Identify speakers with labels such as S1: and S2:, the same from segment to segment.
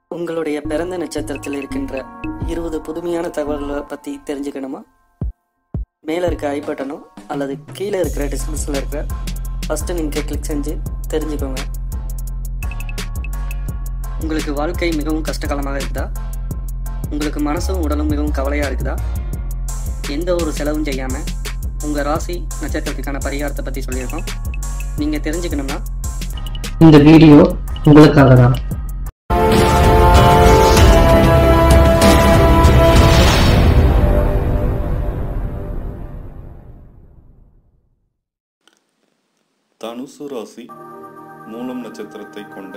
S1: உங்களுடைய பிறந்த நட்சத்திரத்தில் இருக்கின்ற இருபது புதுமையான தகவல்களை பற்றி தெரிஞ்சுக்கணுமா மேலே இருக்க ஐ பட்டனோ அல்லது கீழே இருக்கிற டிஸ்கிரிப்ஷனில் இருக்கிற ஃபஸ்ட்டு லிங்கை கிளிக் செஞ்சு தெரிஞ்சுக்கோங்க உங்களுக்கு வாழ்க்கை மிகவும் கஷ்டகாலமாக இருக்குதா உங்களுக்கு மனசும் உடலும் மிகவும் கவலையாக இருக்குதா எந்த ஒரு செலவும் செய்யாமல் உங்கள் ராசி நட்சத்திரத்துக்கான பரிகாரத்தை பற்றி சொல்லியிருக்கோம் நீங்கள் தெரிஞ்சுக்கணும்னா
S2: இந்த வீடியோ உங்களுக்காக தான்
S3: தனுசு ராசி மூலம் நட்சத்திரத்தை கொண்ட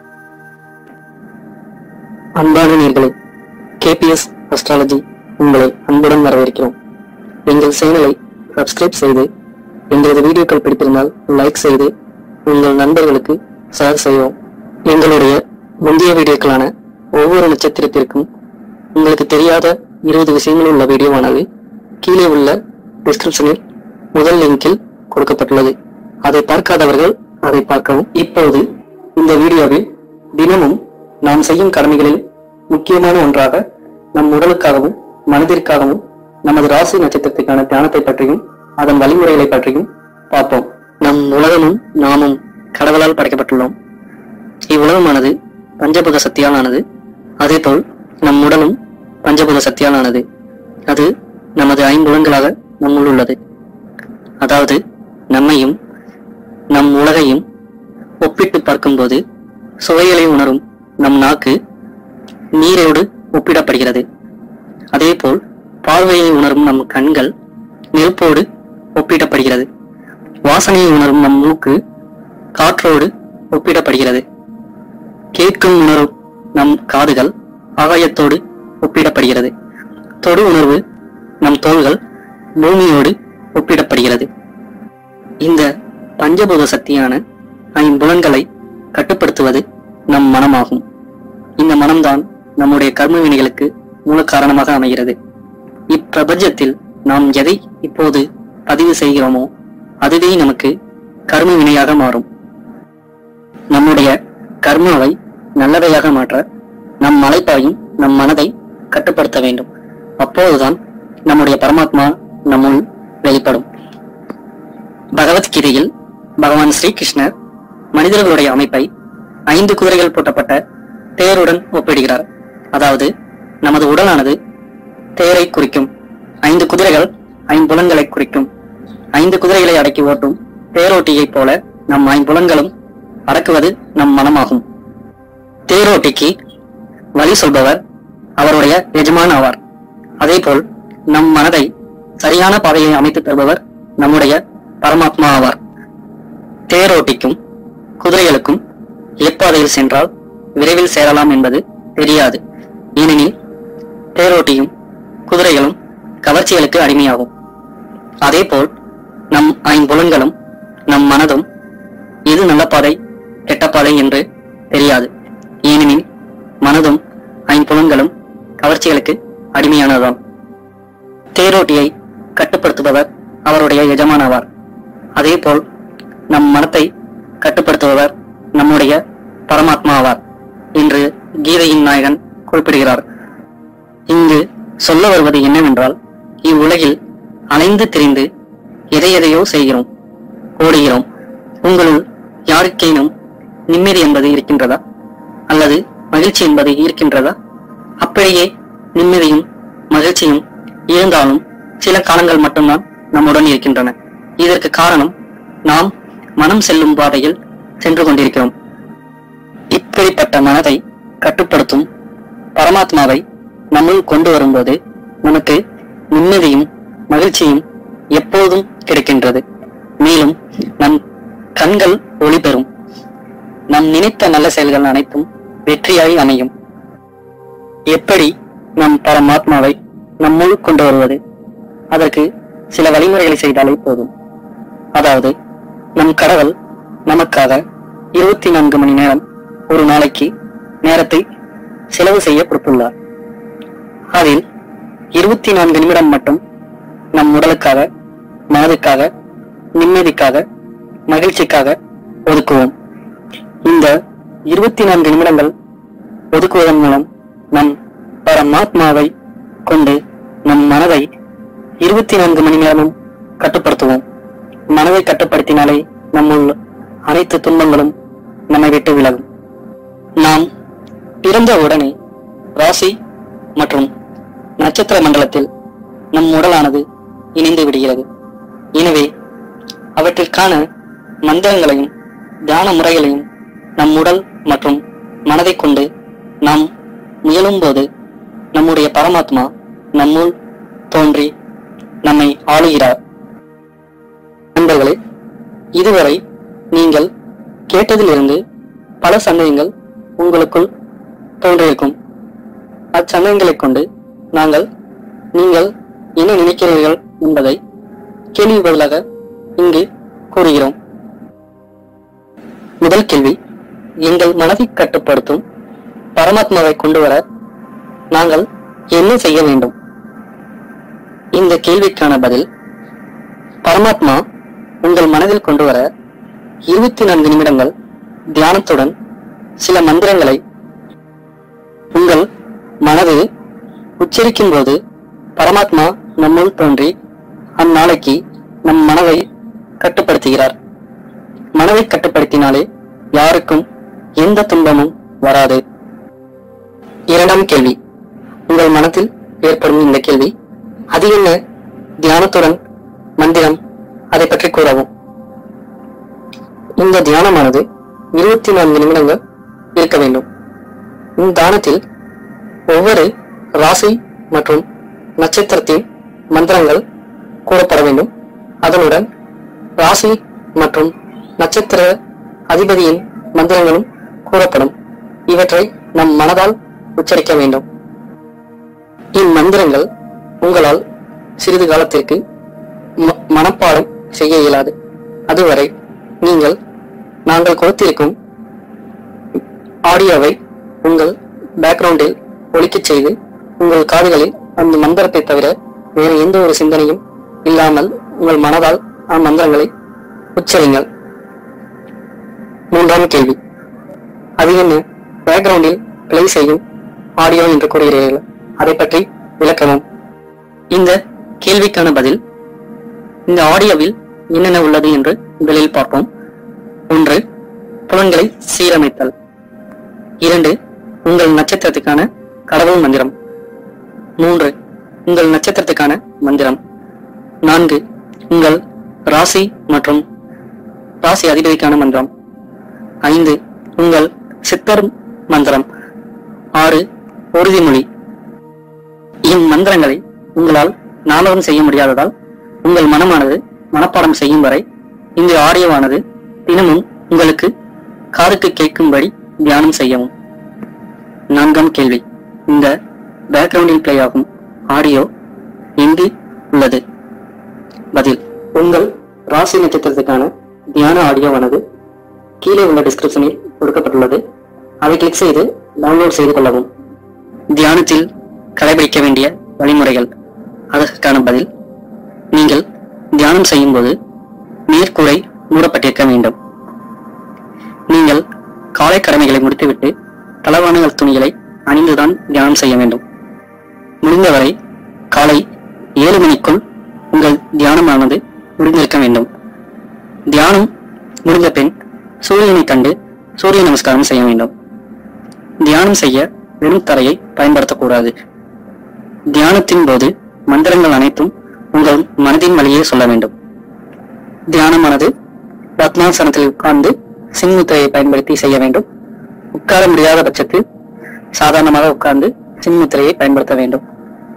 S1: அன்பான நேர்களே கேபிஎஸ் அஸ்ட்ராலஜி உங்களை அன்புடன் வரவேற்கிறோம் எங்கள் சேனலை சப்ஸ்கிரைப் செய்து எங்களது வீடியோக்கள் பிடித்திருந்தால் லைக் செய்து உங்கள் நண்பர்களுக்கு ஷேர் செய்வோம் எங்களுடைய முந்தைய வீடியோக்களான ஒவ்வொரு நட்சத்திரத்திற்கும் உங்களுக்கு தெரியாத இருபது விஷயங்கள் உள்ள வீடியோவானது கீழே உள்ள டிஸ்கிரிப்ஷனில் முதல் லிங்கில் கொடுக்கப்பட்டுள்ளது அதை பார்க்காதவர்கள் அதை பார்க்கவும் இப்போது இந்த வீடியோவில் தினமும் நாம் செய்யும் கடமைகளில் முக்கியமான ஒன்றாக நம் உடலுக்காகவும் மனதிற்காகவும் நமது ராசி நட்சத்திரத்துக்கான தியானத்தை பற்றியும் அதன் வழிமுறைகளை பற்றியும் பார்ப்போம் நம் உலகமும் நாமும் கடவுளால் படைக்கப்பட்டுள்ளோம் இவ்வுலகமானது பஞ்சபூத சக்தியால் ஆனது அதேபோல் நம் உடலும் பஞ்சபூத சக்தியால் ஆனது அது நமது ஐம்புலன்களாக நம்முள் உள்ளது அதாவது நம்மையும் நம் உலகையும் ஒப்பிட்டு பார்க்கும்போது சுவைகளை உணரும் நம் நாக்கு நீரோடு ஒப்பிடப்படுகிறது அதேபோல் பார்வையை உணரும் நம் கண்கள் நெருப்போடு ஒப்பிடப்படுகிறது வாசனையை உணரும் நம் மூக்கு காற்றோடு ஒப்பிடப்படுகிறது கேட்கும் உணரும் நம் காதுகள் ஆகாயத்தோடு ஒப்பிடப்படுகிறது தொடு உணர்வு நம் தோள்கள் பூமியோடு ஒப்பிடப்படுகிறது இந்த பஞ்சபூத சக்தியான ஐம்புலன்களை கட்டுப்படுத்துவது நம் மனமாகும் இந்த மனம்தான் நம்முடைய கர்ம வினைகளுக்கு மூல காரணமாக அமைகிறது இப்பிரபஞ்சத்தில் நாம் எதை இப்போது பதிவு செய்கிறோமோ அதுவே நமக்கு கர்ம வினையாக மாறும் நம்முடைய கர்மாவை நல்லவையாக மாற்ற நம் மலைப்பாயும் நம் மனதை கட்டுப்படுத்த வேண்டும் அப்போதுதான் நம்முடைய பரமாத்மா நம்முள் வெளிப்படும் பகவத்கீதையில் பகவான் ஸ்ரீகிருஷ்ணர் மனிதர்களுடைய அமைப்பை ஐந்து குதிரைகள் பூட்டப்பட்ட தேருடன் ஒப்பிடுகிறார் அதாவது நமது உடலானது தேரை குறிக்கும் ஐந்து குதிரைகள் ஐம்புலன்களை குறிக்கும் ஐந்து குதிரைகளை அடக்கி ஓட்டும் தேரோட்டியைப் போல நம் ஐம்புலன்களும் அடக்குவது நம் மனமாகும் தேரோட்டிக்கு வழி சொல்பவர் அவருடைய எஜமான் ஆவார் அதேபோல் நம் மனதை சரியான பாதையை அமைத்து தருபவர் நம்முடைய பரமாத்மா ஆவார் தேரோட்டிக்கும் குதிரைகளுக்கும் எப்பாதையில் சென்றால் விரைவில் சேரலாம் என்பது தெரியாது ஏனெனில் தேரோட்டியும் குதிரைகளும் கவர்ச்சிகளுக்கு அடிமையாகும் அதேபோல் நம் ஐம்புலன்களும் நம் மனதும் எது நல்ல பாதை கெட்ட பாதை என்று தெரியாது ஏனெனில் மனதும் ஐம்புலன்களும் கவர்ச்சிகளுக்கு அடிமையானதுதான் தேரோட்டியை கட்டுப்படுத்துபவர் அவருடைய எஜமானவார் அதேபோல் நம் மனத்தை கட்டுப்படுத்துபவர் நம்முடைய பரமாத்மா ஆவார் என்று கீதையின் நாயகன் குறிப்பிடுகிறார் இங்கு சொல்ல வருவது என்னவென்றால் இவ்வுலகில் அலைந்து திரிந்து எதை எதையோ செய்கிறோம் ஓடுகிறோம் உங்களுள் யாருக்கேனும் நிம்மதி என்பது இருக்கின்றதா அல்லது மகிழ்ச்சி என்பது இருக்கின்றதா அப்படியே நிம்மதியும் மகிழ்ச்சியும் இருந்தாலும் சில காலங்கள் மட்டும்தான் நம்முடன் இருக்கின்றன இதற்கு காரணம் நாம் மனம் செல்லும் பாதையில் சென்று கொண்டிருக்கிறோம் இப்படிப்பட்ட மனதை கட்டுப்படுத்தும் பரமாத்மாவை நம்முள் கொண்டு வரும்போது நமக்கு நிம்மதியும் மகிழ்ச்சியும் எப்போதும் கிடைக்கின்றது மேலும் நம் கண்கள் ஒளி பெறும் நம் நினைத்த நல்ல செயல்கள் அனைத்தும் வெற்றியாய் அமையும் எப்படி நம் பரமாத்மாவை நம்முள் கொண்டு வருவது அதற்கு சில வழிமுறைகளை செய்தாலே போதும் அதாவது நம் கடவுள் நமக்காக இருபத்தி நான்கு மணி நேரம் ஒரு நாளைக்கு நேரத்தை செலவு செய்ய கொடுத்துள்ளார் அதில் இருபத்தி நான்கு நிமிடம் மட்டும் நம் உடலுக்காக மனதுக்காக நிம்மதிக்காக மகிழ்ச்சிக்காக ஒதுக்குவோம் இந்த இருபத்தி நான்கு நிமிடங்கள் ஒதுக்குவதன் மூலம் நம் பரமாத்மாவை கொண்டு நம் மனதை இருபத்தி நான்கு மணி நேரமும் கட்டுப்படுத்துவோம் மனதை கட்டுப்படுத்தினாலே நம்முள் அனைத்து துன்பங்களும் நம்மை விட்டு விலகும் நாம் பிறந்த உடனே ராசி மற்றும் நட்சத்திர மண்டலத்தில் நம் உடலானது இணைந்து விடுகிறது எனவே அவற்றிற்கான மந்திரங்களையும் தியான முறைகளையும் நம் உடல் மற்றும் மனதை கொண்டு நாம் முயலும்போது நம்முடைய பரமாத்மா நம்முள் தோன்றி நம்மை ஆளுகிறார் நண்பர்களே இதுவரை நீங்கள் கேட்டதிலிருந்து பல சந்தேகங்கள் உங்களுக்குள் தோன்றியிருக்கும் அச்சமயங்களைக் கொண்டு நாங்கள் நீங்கள் என்ன நினைக்கிறீர்கள் என்பதை கேள்வி பதிலாக இங்கு கூறுகிறோம் முதல் கேள்வி எங்கள் மனதை கட்டுப்படுத்தும் பரமாத்மாவை கொண்டு வர நாங்கள் என்ன செய்ய வேண்டும் இந்த கேள்விக்கான பதில் பரமாத்மா உங்கள் மனதில் கொண்டு வர இருபத்தி நான்கு நிமிடங்கள் தியானத்துடன் சில மந்திரங்களை உங்கள் மனது உச்சரிக்கும் போது பரமாத்மா நம்முள் தோன்றி அந்நாளைக்கு நம் மனதை கட்டுப்படுத்துகிறார் மனதை கட்டுப்படுத்தினாலே யாருக்கும் எந்த துன்பமும் வராது இரண்டாம் கேள்வி உங்கள் மனத்தில் ஏற்படும் இந்த கேள்வி அது என்ன தியானத்துடன் மந்திரம் அதை பற்றி கூறவும் இந்த தியானமானது இருபத்தி நான்கு நிமிடங்கள் இருக்க வேண்டும் இந்த தானத்தில் ஒவ்வொரு ராசி மற்றும் நட்சத்திரத்தின் மந்திரங்கள் கூறப்பட வேண்டும் அதனுடன் ராசி மற்றும் நட்சத்திர அதிபதியின் மந்திரங்களும் கூறப்படும் இவற்றை நம் மனதால் உச்சரிக்க வேண்டும் இம்மந்திரங்கள் உங்களால் சிறிது காலத்திற்கு ம- மனப்பாடம் செய்ய இயலாது அதுவரை நீங்கள் நாங்கள் கொடுத்திருக்கும் ஆடியோவை உங்கள் பேக்ரவுண்டில் ஒலிக்கச் செய்து உங்கள் காதுகளில் அந்த மந்திரத்தை தவிர வேறு எந்த ஒரு சிந்தனையும் இல்லாமல் உங்கள் மனதால் அம்மந்திரங்களை உச்சரிங்கள் மூன்றாம் கேள்வி அது என்ன பேக்ரவுண்டில் பிளே செய்யும் ஆடியோ என்று கூறுகிறீர்கள் அதை பற்றி விளக்கவும் இந்த கேள்விக்கான பதில் இந்த ஆடியோவில் என்னென்ன உள்ளது என்று முதலில் பார்ப்போம் ஒன்று புலன்களை சீரமைத்தல் இரண்டு உங்கள் நட்சத்திரத்துக்கான கடவுள் மந்திரம் மூன்று உங்கள் நட்சத்திரத்துக்கான மந்திரம் நான்கு உங்கள் ராசி மற்றும் ராசி அதிபதிக்கான மந்திரம் ஐந்து உங்கள் சித்தர் மந்திரம் ஆறு உறுதிமொழி இம்மந்திரங்களை உங்களால் ஞாபகம் செய்ய முடியாததால் உங்கள் மனமானது மனப்பாடம் செய்யும் வரை இந்த ஆடியோவானது தினமும் உங்களுக்கு காதுக்கு கேட்கும்படி தியானம் செய்யவும் நான்காம் கேள்வி இந்த பேக்ரவுண்டில் பிளே ஆகும் ஆடியோ எங்கு உள்ளது பதில் உங்கள் ராசி நட்சத்திரத்துக்கான தியான ஆடியோவானது கீழே உள்ள டிஸ்கிரிப்ஷனில் கொடுக்கப்பட்டுள்ளது அதை கிளிக் செய்து டவுன்லோட் செய்து கொள்ளவும் தியானத்தில் கடைபிடிக்க வேண்டிய வழிமுறைகள் அதற்கான பதில் நீங்கள் தியானம் செய்யும்போது மேற்கூரை மூடப்பட்டிருக்க வேண்டும் நீங்கள் காலை கடமைகளை முடித்துவிட்டு தளவான துணிகளை அணிந்துதான் தியானம் செய்ய வேண்டும் முடிந்தவரை காலை ஏழு மணிக்குள் உங்கள் தியானமானது முடிந்திருக்க வேண்டும் தியானம் முடிந்த பின் சூரியனை கண்டு சூரிய நமஸ்காரம் செய்ய வேண்டும் தியானம் செய்ய வெறும் தரையை பயன்படுத்தக்கூடாது தியானத்தின் போது மந்திரங்கள் அனைத்தும் உங்கள் மனதின் வழியே சொல்ல வேண்டும் தியானமானது பத்மாசனத்தில் உட்கார்ந்து சின்முத்திரையை பயன்படுத்தி செய்ய வேண்டும் உட்கார முடியாத பட்சத்தில் சாதாரணமாக உட்கார்ந்து சின்முத்திரையை பயன்படுத்த வேண்டும்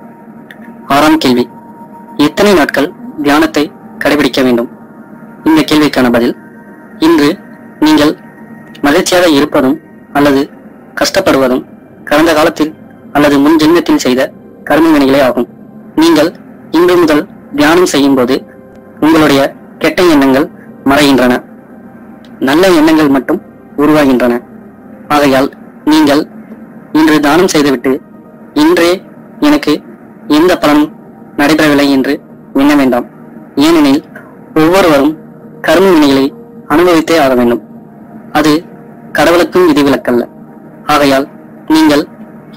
S1: ஆறாம் கேள்வி எத்தனை நாட்கள் தியானத்தை கடைபிடிக்க வேண்டும் இந்த கேள்விக்கான பதில் இன்று நீங்கள் மகிழ்ச்சியாக இருப்பதும் அல்லது கஷ்டப்படுவதும் கடந்த காலத்தில் அல்லது முன் ஜென்மத்தில் செய்த கர்ம வினைகளே ஆகும் நீங்கள் இன்று முதல் தியானம் செய்யும் போது உங்களுடைய கெட்ட எண்ணங்கள் மறைகின்றன நல்ல எண்ணங்கள் மட்டும் உருவாகின்றன ஆகையால் நீங்கள் இன்று தானம் செய்துவிட்டு இன்றே எனக்கு எந்த பலனும் நடைபெறவில்லை என்று எண்ண வேண்டாம் ஏனெனில் ஒவ்வொருவரும் கர்ம வினைகளை அனுபவித்தே ஆக வேண்டும் அது கடவுளுக்கும் விதிவிலக்கல்ல ஆகையால் நீங்கள்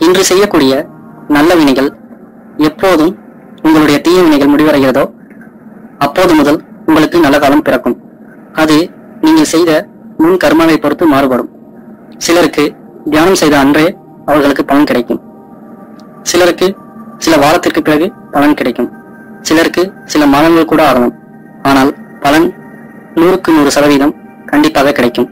S1: இன்று செய்யக்கூடிய நல்ல வினைகள் எப்போதும் உங்களுடைய தீய வினைகள் முடிவடைகிறதோ அப்போது முதல் உங்களுக்கு நல்ல காலம் பிறக்கும் அது நீங்கள் செய்த முன் கர்மாவை பொறுத்து மாறுபடும் சிலருக்கு தியானம் செய்த அன்றே அவர்களுக்கு பலன் கிடைக்கும் சிலருக்கு சில வாரத்திற்கு பிறகு பலன் கிடைக்கும் சிலருக்கு சில மாதங்கள் கூட ஆகலாம் ஆனால் பலன் நூறுக்கு நூறு சதவீதம் கண்டிப்பாக கிடைக்கும்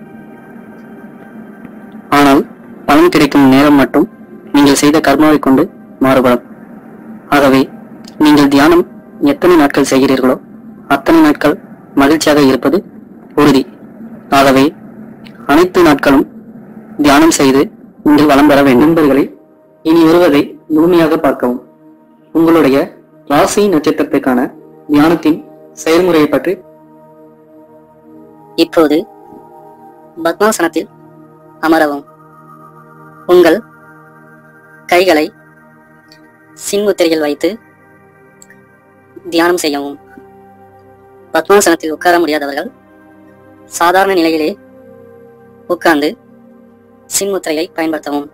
S1: ஆனால் பலன் கிடைக்கும் நேரம் மட்டும் நீங்கள் செய்த கர்மாவை கொண்டு மாறுபடும் ஆகவே நீங்கள் தியானம் எத்தனை நாட்கள் செய்கிறீர்களோ அத்தனை நாட்கள் மகிழ்ச்சியாக இருப்பது உறுதி ஆகவே அனைத்து நாட்களும் தியானம் செய்து நீங்கள் வளம் பெற வேண்டும் நண்பர்களே இனி வருவதை முழுமையாக பார்க்கவும் உங்களுடைய ராசி நட்சத்திரத்துக்கான தியானத்தின் செயல்முறையை பற்றி
S4: இப்போது பத்மாசனத்தில் அமரவும் உங்கள் கைகளை சின்முத்திரையில் வைத்து தியானம் செய்யவும் பத்மாசனத்தில் உட்கார முடியாதவர்கள் சாதாரண நிலையிலே உட்கார்ந்து சின்முத்திரையை பயன்படுத்தவும்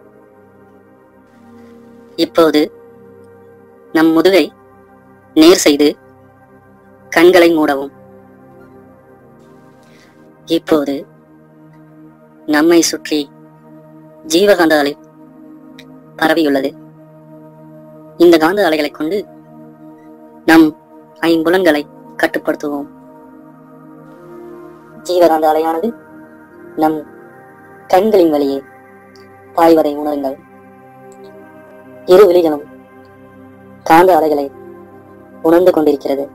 S4: இப்போது நம் முதுகை நேர் செய்து கண்களை மூடவும் இப்போது நம்மை சுற்றி ஜீவகாந்த அலை பரவியுள்ளது இந்த காந்த அலைகளை கொண்டு நம் ஐம்புலன்களை கட்டுப்படுத்துவோம் ஜீவகாந்த அலையானது நம் கண்களின் வழியே பாய்வதை உணருங்கள் இரு விழிகளும் காந்த அலைகளை உணர்ந்து கொண்டிருக்கிறது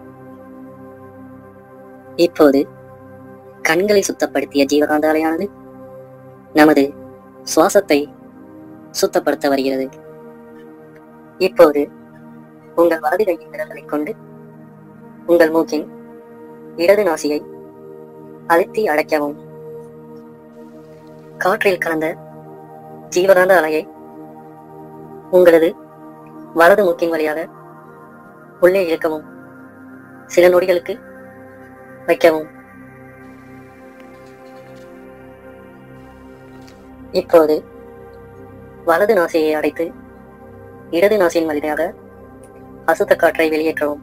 S4: இப்போது கண்களை சுத்தப்படுத்திய ஜீவகாந்த அலையானது நமது சுவாசத்தை சுத்தப்படுத்த வருகிறது இப்போது உங்கள் வலது கையின் விரல்களை கொண்டு உங்கள் மூக்கின் இடது நாசியை அழுத்தி அடைக்கவும் காற்றில் கலந்த ஜீவகாந்த அலையை உங்களது வலது மூக்கின் வழியாக உள்ளே இழுக்கவும் சில நொடிகளுக்கு வைக்கவும் இப்போது வலது நாசியை அடைத்து இடது நாசியின் வழியாக அசுத்த காற்றை வெளியேற்றவும்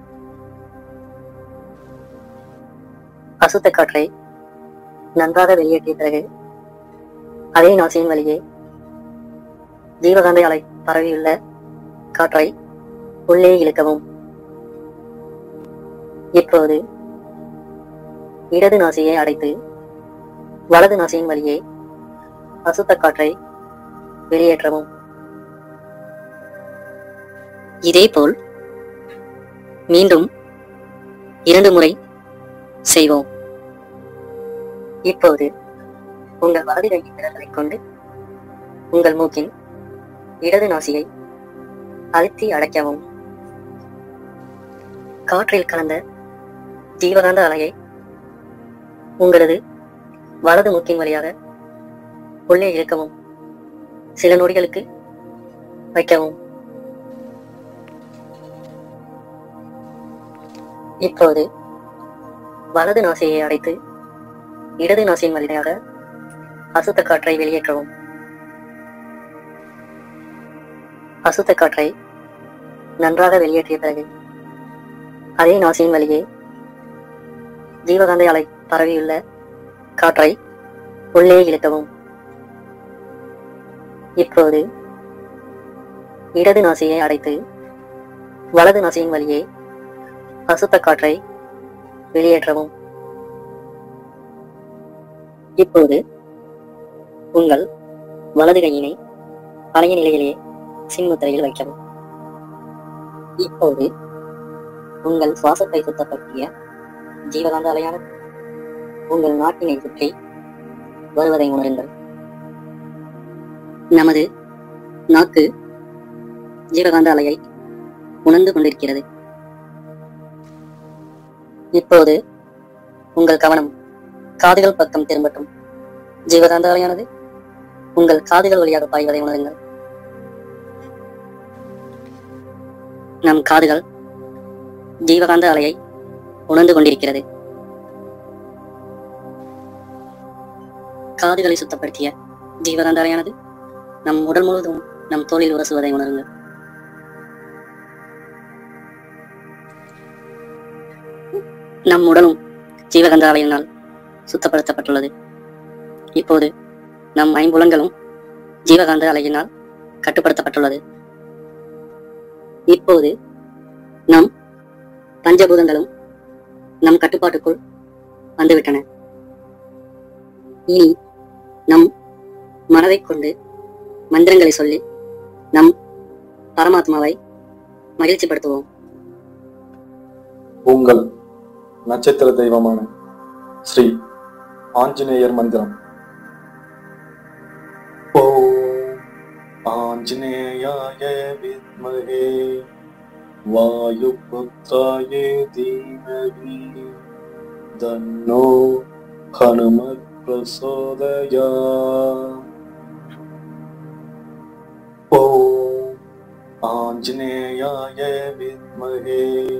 S4: அசுத்த காற்றை நன்றாக வெளியேற்றிய பிறகு அதே நாசியின் வழியே ஜீவகாந்த அலை பரவியுள்ள காற்றை உள்ளே இழுக்கவும் இப்போது இடது நாசியை அடைத்து வலது நாசியின் வழியே அசுத்த காற்றை வெளியேற்றவும் இதேபோல் மீண்டும் இரண்டு முறை செய்வோம் இப்போது உங்கள் வலது கையின் விரல்களை கொண்டு உங்கள் மூக்கின் இடது நாசியை அழுத்தி அடைக்கவும் காற்றில் கலந்த ஜீவகாந்த அலையை உங்களது வலது மூக்கின் வழியாக உள்ளே இழுக்கவும் சில நொடிகளுக்கு வைக்கவும் இப்போது வலது நாசியை அடைத்து இடது நாசியின் வழியாக அசுத்த காற்றை வெளியேற்றவும் அசுத்த காற்றை நன்றாக வெளியேற்றிய பிறகு அதே நாசியின் வழியே ஜீவகாந்த அலை பரவியுள்ள காற்றை உள்ளே இழுக்கவும் இப்போது இடது நாசியை அடைத்து வலது நாசியின் வழியே அசுத்த காற்றை வெளியேற்றவும் இப்போது உங்கள் வலது கையினை பழைய நிலையிலேயே சின்முத்திரையில் வைக்கவும் இப்போது உங்கள் சுவாசத்தை சுத்தப்படுத்திய ஜீவகாந்த அலையான உங்கள் நாட்டினை சுற்றி வருவதை உணருங்கள் நமது நாக்கு ஜீவகாந்த அலையை உணர்ந்து கொண்டிருக்கிறது இப்போது உங்கள் கவனம் காதுகள் பக்கம் திரும்பட்டும் ஜீவகாந்த அலையானது உங்கள் காதுகள் வழியாக பாய்வதை உணருங்கள் நம் காதுகள் ஜீவகாந்த அலையை உணர்ந்து கொண்டிருக்கிறது காதுகளை சுத்தப்படுத்திய ஜீவகாந்த அலையானது நம் உடல் முழுவதும் நம் தோளில் உரசுவதை உணருங்கள் நம் உடலும் ஜீவகந்த அலையினால் சுத்தப்படுத்தப்பட்டுள்ளது இப்போது நம் ஐம்புலங்களும் ஜீவகாந்த அலையினால் கட்டுப்படுத்தப்பட்டுள்ளது இப்போது நம் பஞ்சபூதங்களும் நம் கட்டுப்பாட்டுக்குள் வந்துவிட்டன இனி நம் மனதைக் கொண்டு மந்திரங்களை சொல்லி நம் பரமாத்மாவை மகிழ்ச்சிப்படுத்துவோம்
S5: உங்கள் நட்சத்திர தெய்வமான ஸ்ரீ ஆஞ்சநேயர் மந்திரம் ஓம் ஆஞ்சநேயாய வித்மகே வாயுபுத்ராய தீமகி தன்னோ ஹனுமத் பிரசோதயா ஓம் ஆஞ்சநேயாய வித்மகே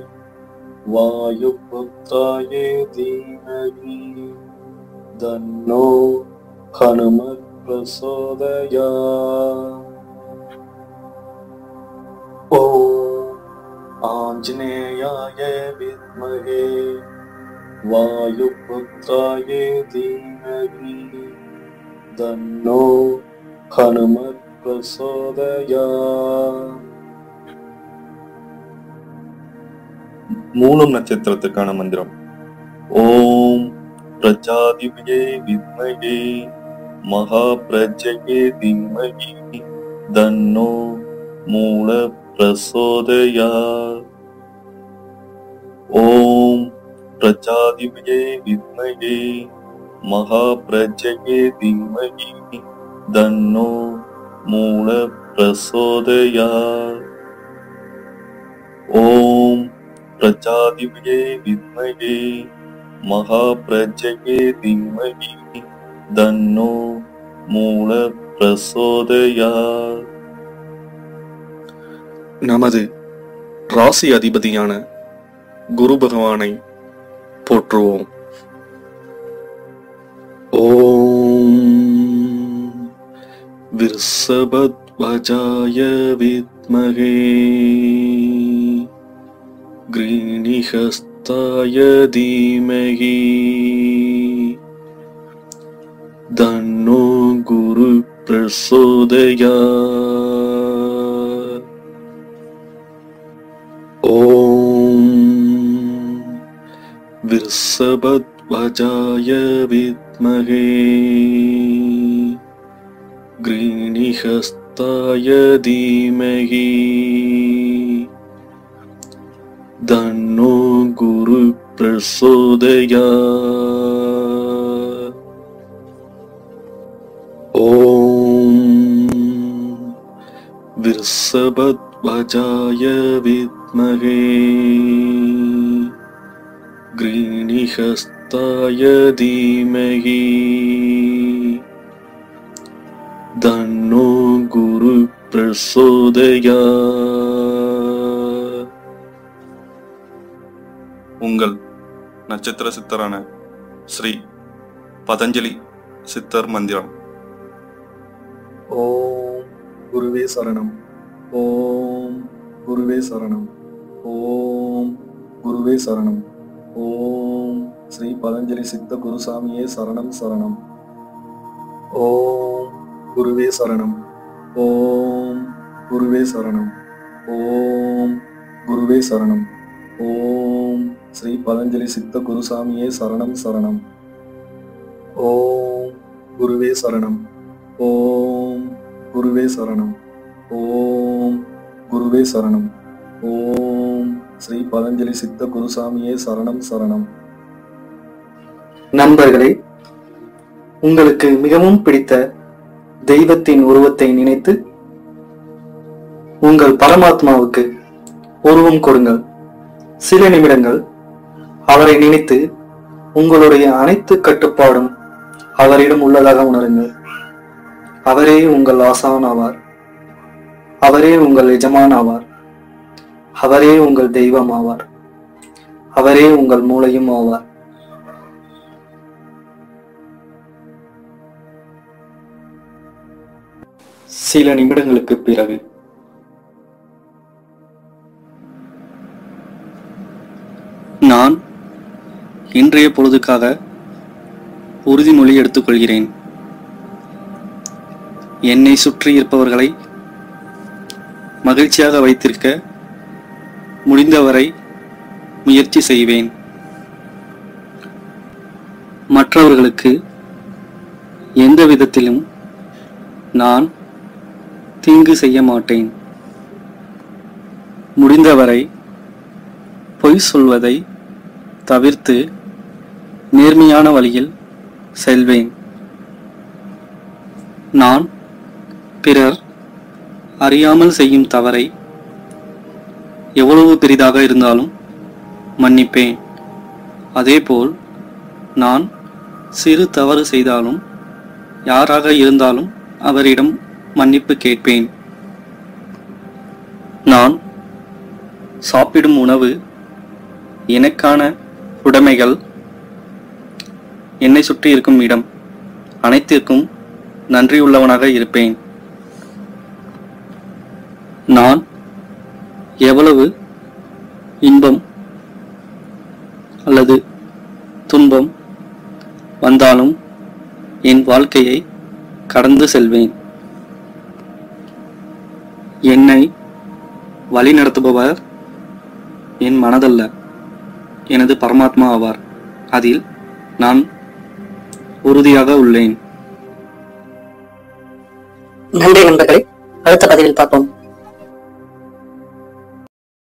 S5: वायुपुत्राय धीमहि तन्नो हनुमत् प्रचोदया ॐ आञ्जनेयाय विद्महे वायुपुत्राय धीमहि तन्नो हनुमत् प्रचोदया
S3: மூலம் நட்சத்திரத்துக்கான மந்திரம் ஓம் பிரஜாதிபதியே வித்மகே மகா பிரஜகே திம்மகி தன்னோ மூல பிரசோதயா ஓம் பிரஜாதிபதியே வித்மகே மகா பிரஜகே திம்மகி தன்னோ மூல பிரசோதயா ஓம் பிரஜாதிபதியே வித்மகே மகா பிரஜகே திம்மகி தன்னோ மூல பிரசோதயா நமது ராசி அதிபதியான குரு பகவானை போற்றுவோம் ஓம் விர்ஷபத்வஜாய வித்மகே ग्रीणिहस्ताय धीमहि तन्नो गुरुप्रचोदया ॐ विर्षभध्वजाय विद्महे ग्रीणिहस्ताय धीमहि தன்னோ குரு பிரசோதயா ஓம் விர்ஷபத்வஜாய வித்மகே கிரீணிஹஸ்தாய தீமகி தன்னோ குரு பிரசோதயா உங்கள் நட்சத்திர சித்தரான ஸ்ரீ பதஞ்சலி சித்தர் மந்திரம்
S5: ஓம் குருவே சரணம் ஓம் குருவே சரணம் ஓம் குருவே சரணம் ஓம் ஸ்ரீ பதஞ்சலி சித்த குருசாமியே சரணம் சரணம் ஓம் குருவே சரணம் ஓம் குருவே சரணம் ஓம் குருவே சரணம் ஓம் ஸ்ரீ பதஞ்சலி சித்த குருசாமியே சரணம் சரணம் ஓம் குருவே சரணம் ஓம் குருவே சரணம் ஓம் குருவே சரணம் ஓம் ஸ்ரீ பதஞ்சலி சித்த குருசாமியே சரணம் சரணம்
S2: நண்பர்களே உங்களுக்கு மிகவும் பிடித்த தெய்வத்தின் உருவத்தை நினைத்து உங்கள் பரமாத்மாவுக்கு உருவம் கொடுங்கள் சில நிமிடங்கள் அவரை நினைத்து உங்களுடைய அனைத்து கட்டுப்பாடும் அவரிடம் உள்ளதாக உணருங்கள் அவரே உங்கள் ஆசான் ஆவார் அவரே உங்கள் எஜமான் ஆவார் அவரே உங்கள் தெய்வம் ஆவார் அவரே உங்கள் மூளையும் ஆவார் சில நிமிடங்களுக்கு பிறகு
S1: நான் இன்றைய பொழுதுக்காக உறுதிமொழி எடுத்துக்கொள்கிறேன் என்னை சுற்றி இருப்பவர்களை மகிழ்ச்சியாக வைத்திருக்க முடிந்தவரை முயற்சி செய்வேன் மற்றவர்களுக்கு எந்த விதத்திலும் நான் தீங்கு செய்ய மாட்டேன் முடிந்தவரை பொய் சொல்வதை தவிர்த்து நேர்மையான வழியில் செல்வேன் நான் பிறர் அறியாமல் செய்யும் தவறை எவ்வளவு பெரிதாக இருந்தாலும் மன்னிப்பேன் அதேபோல் நான் சிறு தவறு செய்தாலும் யாராக இருந்தாலும் அவரிடம் மன்னிப்பு கேட்பேன் நான் சாப்பிடும் உணவு எனக்கான உடைமைகள் என்னை சுற்றி இருக்கும் இடம் அனைத்திற்கும் நன்றியுள்ளவனாக இருப்பேன் நான் எவ்வளவு இன்பம் அல்லது துன்பம் வந்தாலும் என் வாழ்க்கையை கடந்து செல்வேன் என்னை வழிநடத்துபவர் என் மனதல்ல எனது பரமாத்மா ஆவார் அதில் நான் உறுதியாக உள்ளேன்
S4: நன்றி நண்பர்களே அடுத்த பதிவில் பார்ப்போம்